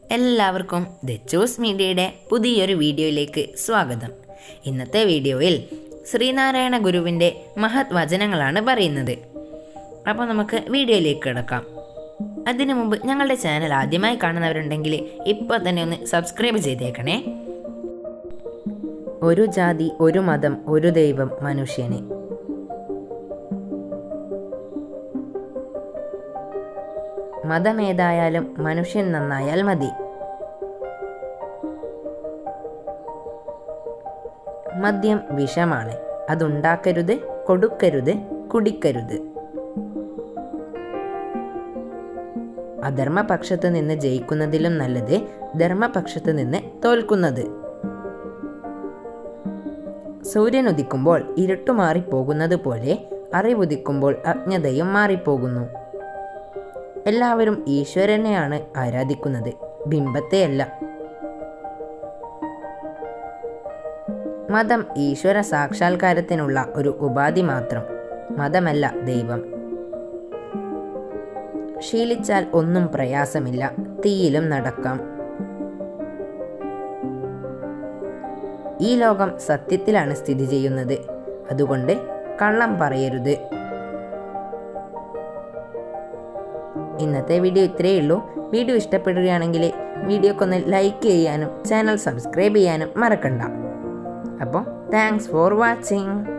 എല്ലാവർക്കും the choose മീഡിയയുടെ പുതിയൊരു വീഡിയോയിലേക്ക് സ്വാഗതം ഇന്നത്തെ വീഡിയോയിൽ ശ്രീനാരായണ ഗുരുവിൻ്റെ മഹത് വചനങ്ങളാണ് പറയുന്നത് അപ്പോൾ നമുക്ക് വീഡിയോയിലേക്ക് കിടക്കാം അതിനു മുമ്പ് ഞങ്ങളുടെ ചാനൽ ആദ്യമായി കാണുന്നവരുണ്ടെങ്കിൽ ഇപ്പോൾ തന്നെ ഒന്ന് സബ്സ്ക്രൈബ് ചെയ്തേക്കണേ ഒരു ജാതി ഒരു മതം ഒരു ദൈവം മനുഷ്യന് മതമേതായാലും മനുഷ്യൻ നന്നായാൽ മതി മദ്യം വിഷമാണ് അതുണ്ടാക്കരുത് കൊടുക്കരുത് കുടിക്കരുത് അധർമ്മപക്ഷത്ത് നിന്ന് ജയിക്കുന്നതിലും നല്ലത് ധർമ്മപക്ഷത്ത് നിന്ന് തോൽക്കുന്നത് സൂര്യൻ ഉദിക്കുമ്പോൾ ഇരുട്ടു മാറിപ്പോകുന്നത് പോലെ അറിവുദിക്കുമ്പോൾ അജ്ഞതയും മാറിപ്പോകുന്നു എല്ലാവരും ഈശ്വരനെയാണ് ആരാധിക്കുന്നത് ബിംബത്തെയല്ല മതം ഈശ്വര സാക്ഷാത്കാരത്തിനുള്ള ഒരു ഉപാധി മാത്രം മതമല്ല ദൈവം ശീലിച്ചാൽ ഒന്നും പ്രയാസമില്ല തീയിലും നടക്കാം ഈ ലോകം സത്യത്തിലാണ് സ്ഥിതി ചെയ്യുന്നത് അതുകൊണ്ട് കള്ളം പറയരുത് ഇന്നത്തെ വീഡിയോ ഇത്രയേ ഉള്ളൂ വീഡിയോ ഇഷ്ടപ്പെടുകയാണെങ്കിൽ വീഡിയോക്കൊന്ന് ലൈക്ക് ചെയ്യാനും ചാനൽ സബ്സ്ക്രൈബ് ചെയ്യാനും മറക്കണ്ട അപ്പോൾ താങ്ക്സ് ഫോർ വാച്ചിങ്